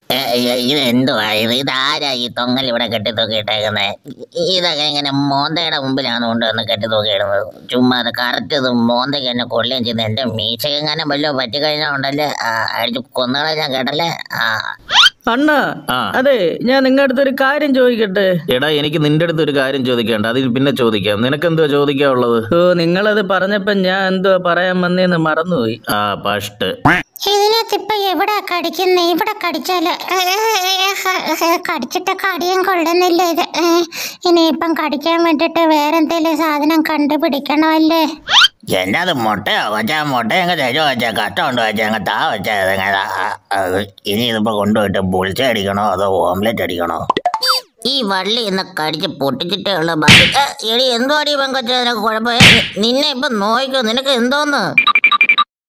ഏ, ഏ, ഇത് എന്തുവാ ഇത് ഇതാരാ ഈ തൊങ്ങൽ ഇവിടെ കെട്ടി തൂക്കിയിട്ടേക്കുന്നത് ഇതൊക്കെ ഇങ്ങനെ മോന്തയുടെ മുമ്പിലാണ് കൊണ്ടുവന്ന് കെട്ടി തൂക്കിയിടുന്നത് ചുമ്മാ അത് കറക്റ്റ് ഇത് മോന്തയ്ക്ക് എന്നെ കൊള്ളുകയും ചെയ്ത് എന്റെ മീശക്കെങ്ങനെ വല്ലോ പറ്റിക്കഴിഞ്ഞാൽ ഉണ്ടല്ലേ ആ, അടിച്ച് കൊന്നുകളെ ഞാൻ കേട്ടല്ലേ ആ അണ്ണ ആ അതെ ഞാൻ നിങ്ങളുടെ അടുത്തൊരു കാര്യം ചോദിക്കട്ടെ എടാ എനിക്ക് നിന്റെ അടുത്ത് ഒരു കാര്യം ചോദിക്കണ്ട അതിൽ പിന്നെ ചോദിക്കാം നിനക്കെന്തുവാ ചോദിക്കാനുള്ളത് ഓ നിങ്ങളത് പറഞ്ഞപ്പോ ഞാൻ എന്തുവാ പറയാൻ വന്നേന്ന് മറന്നുപോയി ആ പഷ്ട് ഇതിനകത്ത് ഇപ്പൊ എവിടെ കടിക്കുന്നേ ഇവിടെ കടിച്ചാല് ഏ, ഏ, ഏ, കടിച്ചിട്ട് കടിയും കൊള്ളുന്നില്ല ഇത് ഏ, ഇനിയിപ്പം കടിക്കാൻ വേണ്ടിട്ട് വേറെന്തേലും സാധനം കണ്ടുപിടിക്കണമല്ലേ എന്നത് മുട്ടയോ കൊച്ചാ മുട്ട ഞങ്ങൾ തരുമോ വെച്ചാൽ കട്ട കൊണ്ട് വെച്ചാൽ ഞങ്ങൾ താ വെച്ചാൽ ഇനി ഇതിപ്പോ കൊണ്ടുപോയിട്ട് ബുൾച്ച അടിക്കണോ അതോ ഓംലെറ്റ് അടിക്കണോ ഈ വള്ളി ഇന്ന് കടിച്ച് പൊട്ടിച്ചിട്ടേ ഉള്ള ബാക്കി ഏ, എടി എന്തോ അടി പെങ്കൊച്ച നിനക്ക് കുഴപ്പം ഏ, നിന്നെ ഇപ്പൊ നോയിക്കോ നിനക്ക് എന്തോന്ന്